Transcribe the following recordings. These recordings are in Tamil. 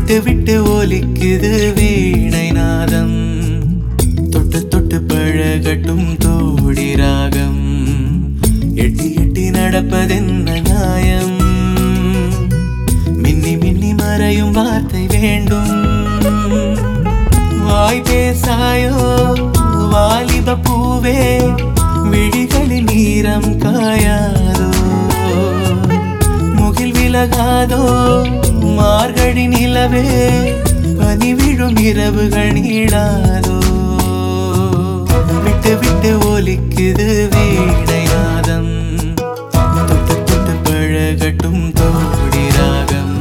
விட்டு விட்டு ஒலிக்குது வீணை நாதம் தொட்டு தொட்டு பழகட்டும் தோடி ராகம் எட்டி எட்டி நடப்பதென்ன நியாயம் மின்னி மின்னி மறையும் வார்த்தை வேண்டும் வாய் பேசாயோ வாலிப பூவே விழிகளில் நீரம் காயாதோ முகில் விலகாதோ மார்கழி நிலவே பனி விழும் இரவுகள் நீளாதோ விட்டு விட்டு ஒலிக்குது வீணை நாதம் தொட்டு தொட்டு பழகட்டும் தோடி ராகம்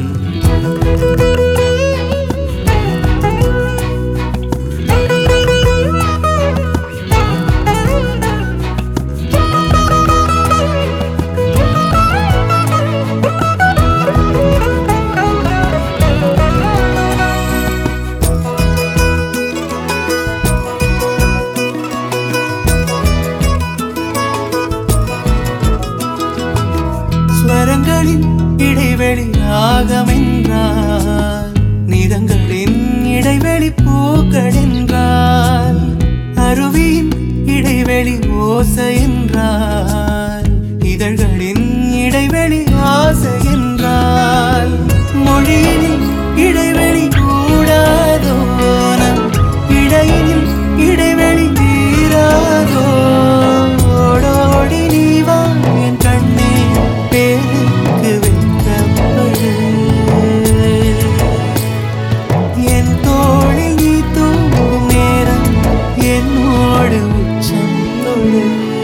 ஸ்வரங்களின் இடைவெளி ராகமென்றால் நிதங்களின் இடைவெளி பூக்கள் என்றால் அருவியின் இடைவெளி ஓசை என்றால் இதழ்களின் இடைவெளி ஆசை என்றால் மொழியினில் இடைவெளி கூடாதோ நம் இடையினில் இடைவெளி தீராதோ ஓடோடி நீ வா என் கண்ணே பேருக்கு வைக்கப்படு என் தோளில் நீ தூங்கும் நேரம் என்னோடு உச்சம் தொடு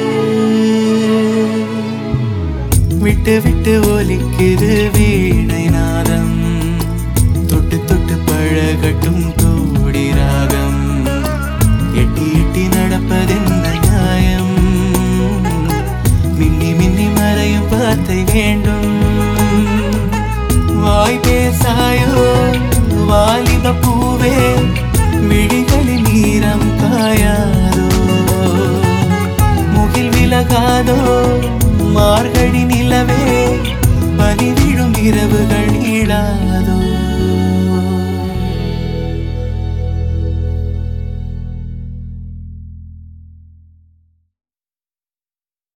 விட்டு விட்டு ஒலிக்குது வீணை நாதம் தொட்டு தொட்டு பழகட்டும் தோடி ராகம் எட்டி எட்டி நடப்பதென்ன நியாயம் மின்னி மின்னி மறையும் வார்த்தை வேண்டும் வாய் பேசாயோ வாலிப பூவே விழிகளில் நீரம் காயாதோ முகில் விலகாதோ மார்கழி நிலவே பனி விழும் இரவுகள் நீளாதோ